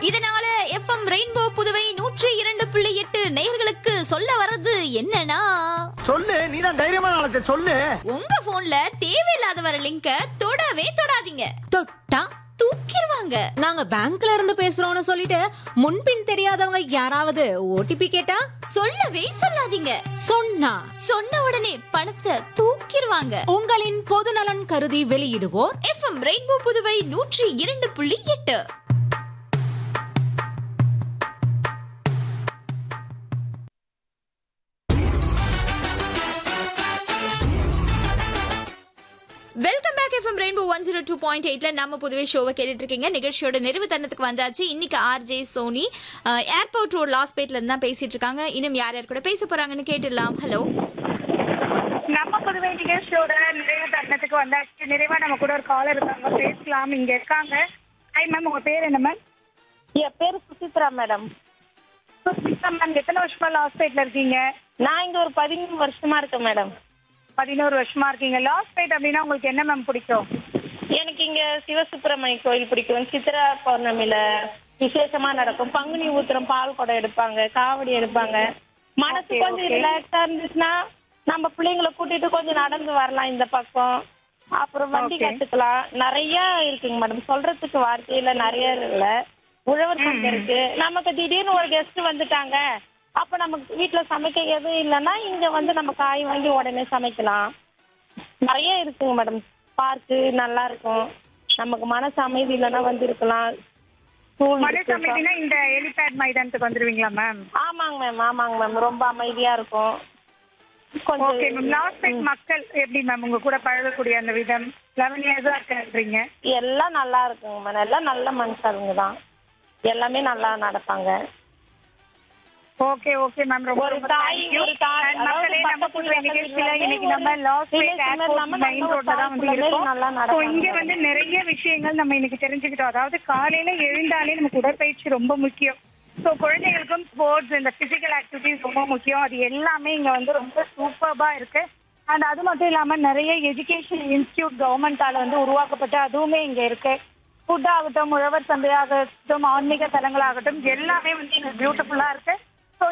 இதனால FM rainbow Puduvai நூற்றி இரண்டு புள்ளி எட்டு நேயர்களுக்கு சொல்ல வர்றது என்னன்னா சொல்லு நீ தான் தைரியமான ஆளத்தை சொல்லு உங்க போன்ல தேவையில்லாத வர லிங்க தொடவே தொடாதீங்க தொட்டா தூக்கிடுவாங்க நாங்க பேங்க்ல இருந்து பேசுறோம்னு சொல்லிட்டு முன்பின் தெரியாதவங்க யாராவது ஓடிபி கேட்டா சொல்லவே சொல்லாதீங்க சொன்னா சொன்ன உடனே பணத்தை தூக்கிடுவாங்க உங்களின் பொது நலன் கருதி வெளியிடுவோர் எஃப்எம் ரெயின்போ புதுவை நூற்றி இரண்டு புள்ளி எட்டு welcome back FM rainbow one zero two point எயிட்ல நம்ம புதுவை ஷோவை கேட்டுட்டு இருக்கீங்க நிகழ்ச்சியோட நிறைவு தருணத்துக்கு வந்தாச்சு இன்னைக்கு ஆர்ஜே சோனி ஏர்போர்ட் ரோட் லாஸ்பேட்ல இருந்து தான் பேசிட்டு இருக்காங்க இன்னும் யார் யார் கூட பேச போறாங்கன்னு கேட்டுடலாம் ஹலோ நம்ம புதுவை நிகழ்ச்சியோட நிறைவு தருணத்துக்கு வந்தாச்சு நிறைவா நம்ம கூட ஒரு காலர் இருக்காங்க பேசலாம் இங்க இருக்காங்க ஹாய் மேம் உங்க பேர் என்ன மேம் என் பேர் சுசித்ரா மேடம் சுஸ்மிதா மேம் எத்தனை வருஷமா லாஸ்ட் பேட்ல இருக்கீங்க நான் இங்க ஒரு பதிமூணு வருஷமா இருக்கேன் மேடம் பதினோரு வருஷமா இருக்கீங்க லாஸ்ட் பேட் அப்படின்னா உங்களுக்கு என்ன மேம் பிடிக்கும் எனக்கு இங்க சிவசுப்பிரமணிய கோயில் பிடிக்கும் சித்ரா பௌர்ணமியில விசேஷமா நடக்கும் பங்குனி ஊத்திரம் பால் குடம் எடுப்பாங்க காவடி எடுப்பாங்க மனசு Okay, கொஞ்சம் okay. ரிலாக்ஸா இருந்துச்சுன்னா நம்ம பிள்ளைங்களை கூட்டிட்டு கொஞ்சம் நடந்து வரலாம் இந்த பக்கம் அப்புறம் வண்டி Okay. கத்துக்கலாம் நிறைய இருக்குங்க மேடம் சொல்றதுக்கு வார்த்தையில நிறைய இல்ல உழவர் சந்தை இருக்கு நமக்கு திடீர்னு ஒரு கெஸ்ட் வந்துட்டாங்க அப்ப நமக்கு வீட்டுல சமைக்க எதுவும் இல்லைன்னா இங்க வந்து நம்ம காய் வாங்கி உடனே சமைக்கலாம் நிறைய இருக்குங்க மேடம் பார்க்கு நல்லா இருக்கும் நமக்கு மனசு அமைதி இல்லைன்னா வந்து இருக்கலாம் ஸ்கூல் மழை இருக்கு. சமையல்னா இந்த எலிபேட் மைதானத்துக்கு வந்துருவீங்களா மேம் ஆமாங்க மேம் ஆமாங்க மேம் ரொம்ப அமைதியா இருக்கும் ஓகே மேம் கொஞ்சம் லாஸ்ட் பேட் மக்கள் எப்படி மேம் உங்க கூட பழகக்கூடிய அந்த விதம் லெவன் இயர்ஸா இருக்கீங்க எல்லாம் நல்லா இருக்குங்க மேம் எல்லாம் நல்ல மனுஷருங்க தான் எல்லாமே நல்லா நடப்பாங்க ஓகே ஓகே மேம் ரொம்ப ஒரு ரொம்ப தாய் thank you. ஒரு தாய் And அதாவது மக்களே நம்ம பக்கத்து புதுவை வீட்டுல நிகழ்ச்சியில இருக்கிற இன்னைக்கு நம்ம ஒரு லாஸ்ட் relation பேட் ஏர்போர்ட் இல்லாம மெயின் நம்ம ரோட்ல தான் வந்து ஒரு இருக்கோம் நல்லா ஸோ நடப்பாங்க. இங்க வந்து நிறைய விஷயங்கள் நம்ம இன்னைக்கு தெரிஞ்சுக்கிட்டோம் அதாவது காலையில எழுந்தாலே நமக்கு உடற்பயிற்சி ரொம்ப முக்கியம் ஸோ குழந்தைகளுக்கும் ஸ்போர்ட்ஸ் இந்த பிசிக்கல் ஆக்டிவிட்டிஸ் ரொம்ப முக்கியம் அது எல்லாமே இங்க வந்து ரொம்ப சூப்பர்பா இருக்கு அண்ட் அது மட்டும் இல்லாம நிறைய எஜுகேஷன் இன்ஸ்டியூட் கவர்மெண்டால வந்து உருவாக்கப்பட்ட அதுவுமே இங்க இருக்கு ஃபுட் ஆகட்டும் உழவர் சந்தையாகட்டும் ஆன்மீக தலங்களாகட்டும் எல்லாமே வந்து இங்க பியூட்டிஃபுல்லா இருக்கு